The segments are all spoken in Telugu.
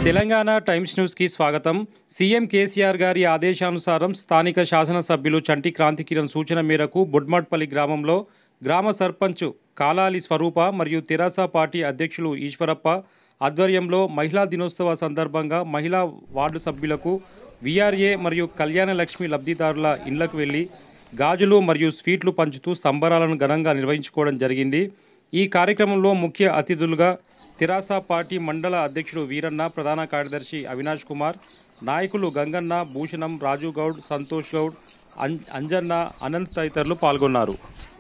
తెలంగాణ టైమ్స్ న్యూస్కి స్వాగతం సీఎం కేసీఆర్ గారి ఆదేశానుసారం స్థానిక శాసనసభ్యులు చంటి క్రాంతికిరణ్ సూచన మేరకు బుడ్మట్పల్లి గ్రామంలో గ్రామ సర్పంచ్ కాలాలి స్వరూప మరియు తెరాస పార్టీ అధ్యక్షులు ఈశ్వరప్ప ఆధ్వర్యంలో మహిళా దినోత్సవ సందర్భంగా మహిళా వార్డు సభ్యులకు వీఆర్ఏ మరియు కళ్యాణ లక్ష్మి లబ్ధిదారుల ఇళ్లకు వెళ్లి గాజులు మరియు స్వీట్లు పంచుతూ సంబరాలను ఘనంగా నిర్వహించుకోవడం జరిగింది ఈ కార్యక్రమంలో ముఖ్య అతిథులుగా తెరాస పార్టీ మండల అధ్యక్షుడు వీరన్న ప్రధాన కార్యదర్శి అవినాష్ కుమార్ నాయకులు గంగన్న భూషణం రాజు గౌడ్ సంతోష్ గౌడ్ అం- అంజన్న అనంత్ తదితరులు పాల్గొన్నారు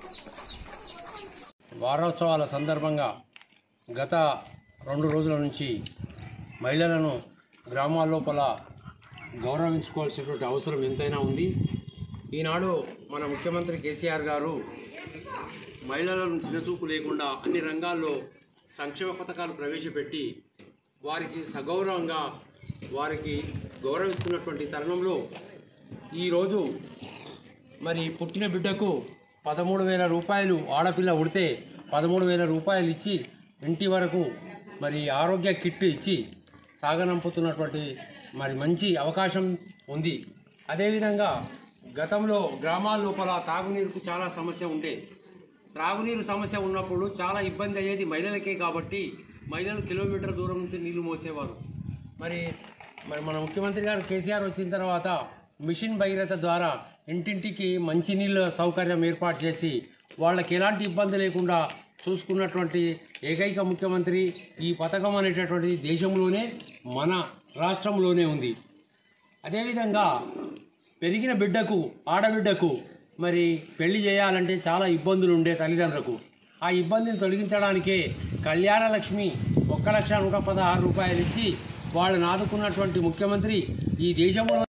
వారోత్సవాల సందర్భంగా గత రెండు రోజుల నుంచి మహిళలను గ్రామాల లోపల గౌరవించుకోవాల్సినటువంటి అవసరం ఎంతైనా ఉంది ఈనాడు మన ముఖ్యమంత్రి కేసీఆర్ గారు మహిళలను చిన్నచూపు లేకుండా అన్ని రంగాల్లో సంక్షేమ పథకాలు ప్రవేశపెట్టి వారికి సగౌరవంగా వారికి గౌరవిస్తున్నటువంటి తరుణంలో ఈరోజు మరి పుట్టిన బిడ్డకు పదమూడు వేల రూపాయలు ఆడపిల్ల ఉడితే పదమూడు వేల రూపాయలు ఇచ్చి ఇంటి వరకు మరి ఆరోగ్య కిట్ ఇచ్చి సాగనంపుతున్నటువంటి మరి మంచి అవకాశం ఉంది అదేవిధంగా గతంలో గ్రామాల లోపల తాగునీరుకు చాలా సమస్య ఉండే త్రాగునీరు సమస్య ఉన్నప్పుడు చాలా ఇబ్బంది అయ్యేది మహిళలకే కాబట్టి మహిళలు కిలోమీటర్ దూరం నుంచి నీళ్లు మోసేవారు మరి మరి మన ముఖ్యమంత్రి గారు కేసీఆర్ వచ్చిన తర్వాత మిషన్ భగీరథ ద్వారా ఇంటింటికి మంచినీళ్ళ సౌకర్యం ఏర్పాటు చేసి వాళ్ళకి ఎలాంటి ఇబ్బంది లేకుండా చూసుకున్నటువంటి ఏకైక ముఖ్యమంత్రి ఈ పథకం అనేటటువంటి దేశంలోనే మన రాష్ట్రంలోనే ఉంది అదేవిధంగా పెరిగిన బిడ్డకు ఆడబిడ్డకు మరి పెళ్లి చేయాలంటే చాలా ఇబ్బందులు ఉండే తల్లిదండ్రులకు ఆ ఇబ్బందిని తొలగించడానికే కళ్యాణ లక్ష్మి ఒక్క లక్ష నూట పదహారు రూపాయలు ఇచ్చి వాళ్ళని ఆదుకున్నటువంటి ముఖ్యమంత్రి ఈ దేశంలో